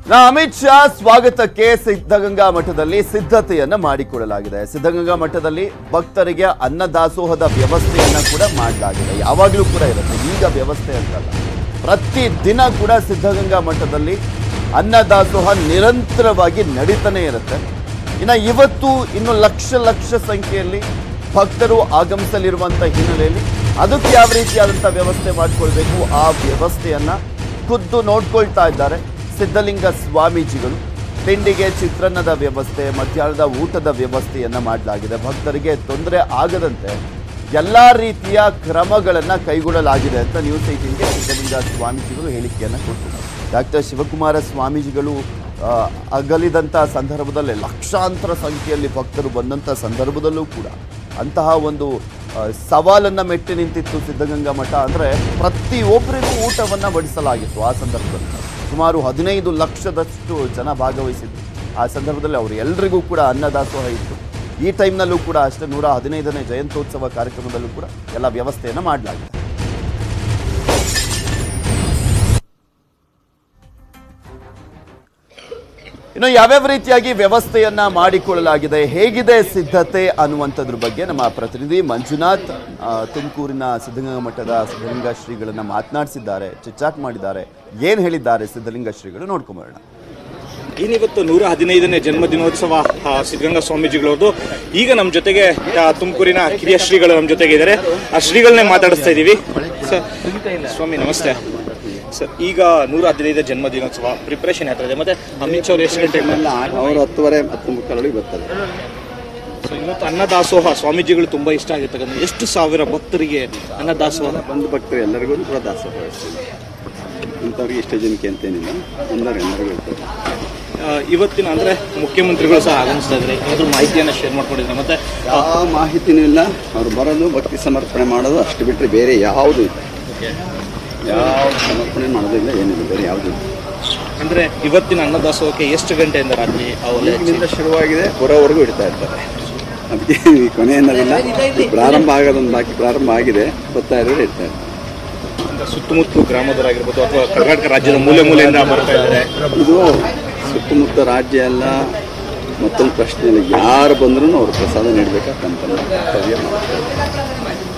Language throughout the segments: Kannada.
ನಾ ಅಮಿತ್ ಶಾ ಸ್ವಾಗತಕ್ಕೆ ಸಿದ್ಧಗಂಗಾ ಮಠದಲ್ಲಿ ಸಿದ್ಧತೆಯನ್ನ ಮಾಡಿಕೊಳ್ಳಲಾಗಿದೆ ಸಿದ್ಧಗಂಗಾ ಮಠದಲ್ಲಿ ಭಕ್ತರಿಗೆ ಅನ್ನದಾಸೋಹದ ವ್ಯವಸ್ಥೆಯನ್ನ ಕೂಡ ಮಾಡಲಾಗಿದೆ ಯಾವಾಗಲೂ ಕೂಡ ಇರುತ್ತೆ ಈಗ ವ್ಯವಸ್ಥೆ ಅಂತಲ್ಲ ಪ್ರತಿ ದಿನ ಕೂಡ ಸಿದ್ಧಗಂಗಾ ಮಠದಲ್ಲಿ ಅನ್ನದಾಸೋಹ ನಿರಂತರವಾಗಿ ನಡೀತಾನೆ ಇರುತ್ತೆ ಇನ್ನು ಇವತ್ತು ಇನ್ನು ಲಕ್ಷ ಲಕ್ಷ ಸಂಖ್ಯೆಯಲ್ಲಿ ಭಕ್ತರು ಆಗಮಿಸಲಿರುವಂಥ ಹಿನ್ನೆಲೆಯಲ್ಲಿ ಅದಕ್ಕೆ ಯಾವ ರೀತಿಯಾದಂಥ ವ್ಯವಸ್ಥೆ ಮಾಡಿಕೊಳ್ಬೇಕು ಆ ವ್ಯವಸ್ಥೆಯನ್ನ ಖುದ್ದು ನೋಡ್ಕೊಳ್ತಾ ಇದ್ದಾರೆ ಸಿದ್ಧಲಿಂಗ ಸ್ವಾಮೀಜಿಗಳು ತಿಂಡಿಗೆ ಚಿತ್ರಾನ್ನದ ವ್ಯವಸ್ಥೆ ಮಧ್ಯಾಹ್ನದ ಊಟದ ವ್ಯವಸ್ಥೆಯನ್ನ ಮಾಡಲಾಗಿದೆ ಭಕ್ತರಿಗೆ ತೊಂದರೆ ಆಗದಂತೆ ಎಲ್ಲ ರೀತಿಯ ಕ್ರಮಗಳನ್ನ ಕೈಗೊಳ್ಳಲಾಗಿದೆ ಅಂತ ನ್ಯೂಸ್ ಏಟೀನ್ಗೆ ಸಿದ್ಧಲಿಂಗ ಸ್ವಾಮೀಜಿಗಳು ಹೇಳಿಕೆಯನ್ನ ಕೊಟ್ಟಿದ್ದಾರೆ ಡಾಕ್ಟರ್ ಶಿವಕುಮಾರ ಸ್ವಾಮೀಜಿಗಳು ಆ, ಅಗಲಿದಂಥ ಸಂದರ್ಭದಲ್ಲಿ ಲಕ್ಷಾಂತರ ಸಂಖ್ಯೆಯಲ್ಲಿ ಭಕ್ತರು ಬಂದಂಥ ಸಂದರ್ಭದಲ್ಲೂ ಕೂಡ ಅಂತಹ ಒಂದು ಆ, ಸವಾಲನ್ನ ಮೆಟ್ಟಿ ನಿಂತಿತ್ತು ಸಿದ್ಧಗಂಗಾ ಮಠ ಅಂದರೆ ಪ್ರತಿಯೊಬ್ಬರಿಗೂ ಊಟವನ್ನು ಬಡಿಸಲಾಗಿತ್ತು ಆ ಸಂದರ್ಭದಲ್ಲಿ ಸುಮಾರು ಹದಿನೈದು ಲಕ್ಷದಷ್ಟು ಜನ ಭಾಗವಹಿಸಿದ್ರು ಆ ಸಂದರ್ಭದಲ್ಲಿ ಅವರು ಎಲ್ರಿಗೂ ಕೂಡ ಅನ್ನದಾಸೋಹ ಇತ್ತು ಈ ಟೈಮ್ನಲ್ಲೂ ಕೂಡ ಅಷ್ಟೇ ನೂರ ಹದಿನೈದನೇ ಜಯಂತ್ಯೋತ್ಸವ ಕಾರ್ಯಕ್ರಮದಲ್ಲೂ ಕೂಡ ಎಲ್ಲ ವ್ಯವಸ್ಥೆಯನ್ನು ಮಾಡಲಾಗಿದೆ ಇನ್ನು ಯಾವ್ಯಾವ ರೀತಿಯಾಗಿ ವ್ಯವಸ್ಥೆಯನ್ನ ಮಾಡಿಕೊಳ್ಳಲಾಗಿದೆ ಹೇಗಿದೆ ಸಿದ್ಧತೆ ಅನ್ನುವಂಥದ್ರ ಬಗ್ಗೆ ನಮ್ಮ ಪ್ರತಿನಿಧಿ ಮಂಜುನಾಥ್ ಆ, ತುಮಕೂರಿನ ಸಿದ್ಧಗಂಗಾ ಮಠದ ಸಿದ್ಧಲಿಂಗ ಶ್ರೀಗಳನ್ನ ಮಾತನಾಡಿಸಿದ್ದಾರೆ ಚಿಚ್ಚಾಟ್ ಮಾಡಿದ್ದಾರೆ ಏನ್ ಹೇಳಿದ್ದಾರೆ ಸಿದ್ಧಲಿಂಗ ಶ್ರೀಗಳು ನೋಡ್ಕೊಂಬರೋಣ ಏನಿವತ್ತು ನೂರ ಹದಿನೈದನೇ ಜನ್ಮ ದಿನೋತ್ಸವ ಆ, ಸಿದ್ಧಗಂಗಾ ಸ್ವಾಮೀಜಿಗಳವ್ರದ್ದು ಈಗ ನಮ್ಮ ಜೊತೆಗೆ ಆ, ತುಮಕೂರಿನ ಕಿರಿಯ ಶ್ರೀಗಳು ನಮ್ಮ ಜೊತೆಗೆ ಇದ್ದಾರೆ ಆ ಶ್ರೀಗಳನ್ನೇ ಮಾತಾಡಿಸ್ತಾ ಇದ್ದೀವಿ ಸರ್ ಸ್ವಾಮಿ ನಮಸ್ತೆ ಸರ್ ಈಗ ನೂರ ಹದಿನೈದು ಜನ್ಮ ದಿನೋತ್ಸವ ಪ್ರಿಪರೇಷನ್ ಯಾವ ಥರ ಇದೆ ಮತ್ತೆ ಅಮಿತ್ ಶಾ ಅವ್ರು ಎಷ್ಟು ಗಂಟೆ ಅವರು ಹತ್ತುವರೆ ಹತ್ತು ಮುಕ್ಕಾಲೊಳಗೆ ಬರ್ತಾರೆ ಸೊ ಇವತ್ತು ಅನ್ನದಾಸೋಹ ಸ್ವಾಮೀಜಿಗಳು ತುಂಬಾ ಇಷ್ಟ ಆಗಿರ್ತಕ್ಕಂಥ ಎಷ್ಟು ಸಾವಿರ ಭಕ್ತರಿಗೆ ಅನ್ನದಾಸೋಹ ಬಂದು ಭಕ್ತರು ಎಲ್ಲರಿಗೂ ಕೂಡ ದಾಸೋಹ ವ್ಯವಸ್ಥೆ ಇಂಥವ್ರಿಗೆ ಇಷ್ಟ ಜನಕ್ಕೆ ಅಂತೇನಿಲ್ಲ ಒಂದರ ಎಲ್ಲರಿಗೂ ಇರ್ತದೆ ಆ, ಇವತ್ತಿನ ಅಂದ್ರೆ ಮುಖ್ಯಮಂತ್ರಿಗಳು ಸಹ ಆಗಮಿಸ್ತಾ ಇದ್ದಾರೆ ಏನಾದ್ರು ಮಾಹಿತಿಯನ್ನ ಶೇರ್ ಮಾಡ್ಕೊಂಡಿದ್ದಾರೆ ಮತ್ತೆ ಆ, ಯಾವ ಮಾಹಿತಿನೂ ಇಲ್ಲ ಅವ್ರು ಬರೋದು ಭಕ್ತಿ ಸಮರ್ಪಣೆ ಮಾಡೋದು ಅಷ್ಟು ಬಿಟ್ಟರೆ ಬೇರೆ ಯಾವುದು ಇಲ್ಲ ಯಾವ ಸಮರ್ಪಣೆ ಮಾಡೋದಿಲ್ಲ ಏನಿಲ್ಲ ಬೇರೆ ಯಾವುದು ಇಲ್ಲ ಅಂದ್ರೆ ಇವತ್ತಿನ ಅನ್ನದಾಸೋಹಕ್ಕೆ ಎಷ್ಟು ಗಂಟೆಯಿಂದ ರಾತ್ರಿ ಅವಲೇ ಈಗಿನಿಂದ ಶುರುವಾಗಿದೆ ಬರೋವರೆಗೂ ಇಡ್ತಾ ಇರ್ತಾರೆ ಅದಕ್ಕೆ ಈ ಕೊನೆ ಅನ್ನೋದಿಲ್ಲ ಈ ಪ್ರಾರಂಭ ಆಗೋದೊಂದು ಬಾಕಿ ಪ್ರಾರಂಭ ಆಗಿದೆ ಬರ್ತಾ ಇರೋರು ಇಡ್ತಾ ಇರ್ತಾರೆ ಸುತ್ತಮುತ್ತಲು ಗ್ರಾಮದವರಾಗಿರ್ಬೋದು ಅಥವಾ ಕರ್ನಾಟಕ ರಾಜ್ಯದ ಮೂಲೆ ಮೂಲೆಯಿಂದ ಬರ್ತಾ ಇದ್ದಾರೆ ಇದು ಸುತ್ತಮುತ್ತ ರಾಜ್ಯ ಎಲ್ಲ ಮತ್ತೊಂದು ಪ್ರಶ್ನೆ ಇಲ್ಲ ಯಾರು ಬಂದ್ರೂ ಅವ್ರು ಪ್ರಸಾದ ನೀಡಬೇಕಂತ ಕರ್ತವ್ಯ ಮಾಡ್ತಾರೆ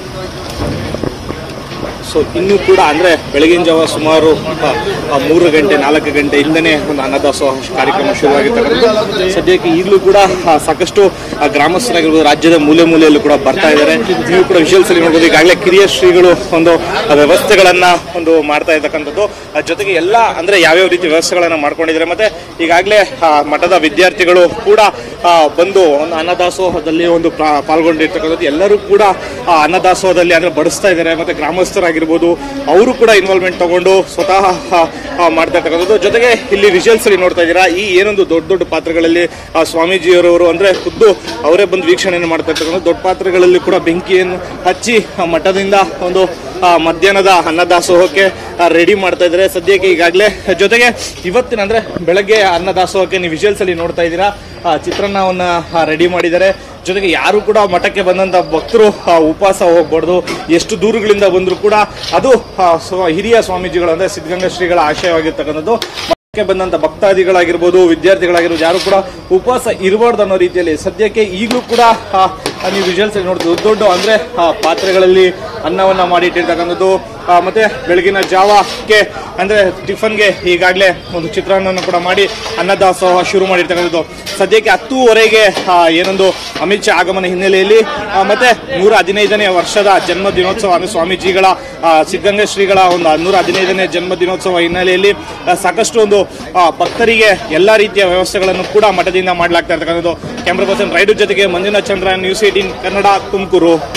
ಸೊ ಇನ್ನೂ ಕೂಡ ಅಂದ್ರೆ ಬೆಳಗಿನ ಜಾವ ಸುಮಾರು ಆ, ಆ, ಮೂರು ಗಂಟೆ ನಾಲ್ಕು ಗಂಟೆಯಿಂದನೇ ಒಂದು ಅನ್ನದಾಸೋಹ ಕಾರ್ಯಕ್ರಮ ಶುರುವಾಗಿರ್ತಕ್ಕಂಥದ್ದು ಸದ್ಯಕ್ಕೆ ಈಗಲೂ ಕೂಡ ಆ, ಸಾಕಷ್ಟು ಆ, ಗ್ರಾಮಸ್ಥರಾಗಿರ್ಬೋದು ರಾಜ್ಯದ ಮೂಲೆ ಮೂಲೆಯಲ್ಲೂ ಕೂಡ ಬರ್ತಾ ಇದ್ದಾರೆ ನೀವು ಕೂಡ ವಿಷುವಲ್ಸ್ ಅಲ್ಲಿ ನೋಡ್ಬೋದು ಈಗಾಗಲೇ ಕಿರಿಯ ಶ್ರೀಗಳು ಒಂದು ಆ, ವ್ಯವಸ್ಥೆಗಳನ್ನ ಒಂದು ಮಾಡ್ತಾ ಇರ್ತಕ್ಕಂಥದ್ದು ಆ, ಜೊತೆಗೆ ಎಲ್ಲ ಅಂದ್ರೆ ಯಾವ್ಯಾವ ರೀತಿ ವ್ಯವಸ್ಥೆಗಳನ್ನ ಮಾಡ್ಕೊಂಡಿದ್ದಾರೆ ಮತ್ತೆ ಈಗಾಗಲೇ ಆ, ಮಠದ ವಿದ್ಯಾರ್ಥಿಗಳು ಕೂಡ ಆ, ಬಂದು ಒಂದು ಅನ್ನದಾಸೋಹದಲ್ಲಿ ಒಂದು ಪ್ರಾ- ಪಾಲ್ಗೊಂಡಿರ್ತಕ್ಕಂಥದ್ದು ಎಲ್ಲರೂ ಕೂಡ ಆ ಅನ್ನದಾಸೋಹದಲ್ಲಿ ಅಂದ್ರೆ ಬಡಿಸ್ತಾ ಇದ್ದಾರೆ ಮತ್ತೆ ಗ್ರಾಮಸ್ಥರಾಗಿರ್ಬೋದು ಅವರು ಕೂಡ ಇನ್ವಾಲ್ವ್ಮೆಂಟ್ ತಗೊಂಡು ಸ್ವತಃ ಆ, ಆ, ಮಾಡ್ತಾ ಇರ್ತಕ್ಕಂಥದ್ದು ಜೊತೆಗೆ ಇಲ್ಲಿ ವಿಜುವಲ್ಸ್ ಅಲ್ಲಿ ನೋಡ್ತಾ ಇದ್ದೀರಾ ಈ ಏನೊಂದು ದೊಡ್ಡ ದೊಡ್ಡ ಪಾತ್ರಗಳಲ್ಲಿ ಆ ಸ್ವಾಮೀಜಿಯವರವರು ಅಂದ್ರೆ ಖುದ್ದು ಅವರೇ ಬಂದು ವೀಕ್ಷಣೆಯನ್ನು ಮಾಡ್ತಾ ಇರ್ತಕ್ಕಂಥ ದೊಡ್ಡ ಪಾತ್ರೆಗಳಲ್ಲಿ ಕೂಡ ಬೆಂಕಿಯನ್ನು ಹಚ್ಚಿ ಆ ಮಠದಿಂದ ಒಂದು ಆ, ಮಧ್ಯಾಹ್ನದ ಅನ್ನದಾಸೋಹಕ್ಕೆ ರೆಡಿ ಮಾಡ್ತಾ ಇದ್ದಾರೆ ಸದ್ಯಕ್ಕೆ ಈಗಾಗಲೇ ಜೊತೆಗೆ ಇವತ್ತಿನ ಅಂದ್ರೆ ಬೆಳಗ್ಗೆ ಅನ್ನದಾಸೋಹಕ್ಕೆ ನೀವು ವಿಜುವಲ್ಸ್ ಅಲ್ಲಿ ನೋಡ್ತಾ ಇದ್ದೀರಾ ಆ, ಚಿತ್ರಾನ್ನವನ್ನ ರೆಡಿ ಮಾಡಿದ್ದಾರೆ ಜೊತೆಗೆ ಯಾರು ಕೂಡ ಮಠಕ್ಕೆ ಬಂದಂತ ಭಕ್ತರು ಆ, ಉಪವಾಸ ಹೋಗ್ಬಾರ್ದು ಎಷ್ಟು ದೂರುಗಳಿಂದ ಬಂದರೂ ಕೂಡ ಅದು ಆ, ಸ್ವ- ಹಿರಿಯ ಸ್ವಾಮೀಜಿಗಳು ಅಂದ್ರೆ ಸಿದ್ಧಗಂಗಾ ಶ್ರೀಗಳ ಆಶಯವಾಗಿರ್ತಕ್ಕಂಥದ್ದು ಮಠಕ್ಕೆ ಬಂದಂತ ಭಕ್ತಾದಿಗಳಾಗಿರ್ಬೋದು ವಿದ್ಯಾರ್ಥಿಗಳಾಗಿರ್ಬೋದು ಯಾರು ಕೂಡ ಉಪವಾಸ ಇರಬಾರ್ದು ಅನ್ನೋ ರೀತಿಯಲ್ಲಿ ಸದ್ಯಕ್ಕೆ ಈಗಲೂ ಕೂಡ ಆ, ಆ, ನೀವು ವಿಜುವಲ್ಸ್ ನೋಡ್ತೀವಿ ದೊಡ್ಡ ದೊಡ್ಡ ಅಂದ್ರೆ ಆ, ಪಾತ್ರೆಗಳಲ್ಲಿ ಅನ್ನವನ್ನ ಮಾಡಿಟ್ಟಿರ್ತಕ್ಕಂಥದ್ದು ಆ, ಮತ್ತೆ ಬೆಳಗಿನ ಜಾವಕ್ಕೆ ಅಂದ್ರೆ ಟಿಫನ್ಗೆ ಈಗಾಗಲೇ ಒಂದು ಚಿತ್ರಾನ್ನವನ್ನು ಕೂಡ ಮಾಡಿ ಅನ್ನದಾಸೋಹ ಶುರು ಮಾಡಿರ್ತಕ್ಕಂಥದ್ದು ಸದ್ಯಕ್ಕೆ ಹತ್ತೂವರೆಗೆ ಆ, ಏನೊಂದು ಅಮಿತ್ ಶಾ ಆಗಮನ ಹಿನ್ನೆಲೆಯಲ್ಲಿ ಆ, ಮತ್ತೆ ನೂರ ಹದಿನೈದನೇ ವರ್ಷದ ಜನ್ಮ ದಿನೋತ್ಸವ ಅಂದ್ರೆ ಸ್ವಾಮೀಜಿಗಳ ಆ, ಸಿದ್ಧಗಂಗಾ ಶ್ರೀಗಳ ಒಂದು ನೂರ ಹದಿನೈದನೇ ಜನ್ಮ ದಿನೋತ್ಸವ ಹಿನ್ನೆಲೆಯಲ್ಲಿ ಆ, ಸಾಕಷ್ಟು ಒಂದು ಆ, ಭಕ್ತರಿಗೆ ಎಲ್ಲಾ ರೀತಿಯ ವ್ಯವಸ್ಥೆಗಳನ್ನು ಕೂಡ ಮಠದಿಂದ ಮಾಡಲಾಗ್ತಾ ಇರ್ತಕ್ಕಂಥದ್ದು ಕ್ಯಾಮ್ರಾ ಪರ್ಸನ್ ರೈಡು ಜೊತೆಗೆ ಮಂಜುನಾಥ್ ಚಂದ್ರ ನ್ಯೂಸ್ ಏಟೀನ್ ಕನ್ನಡ ತುಮಕೂರು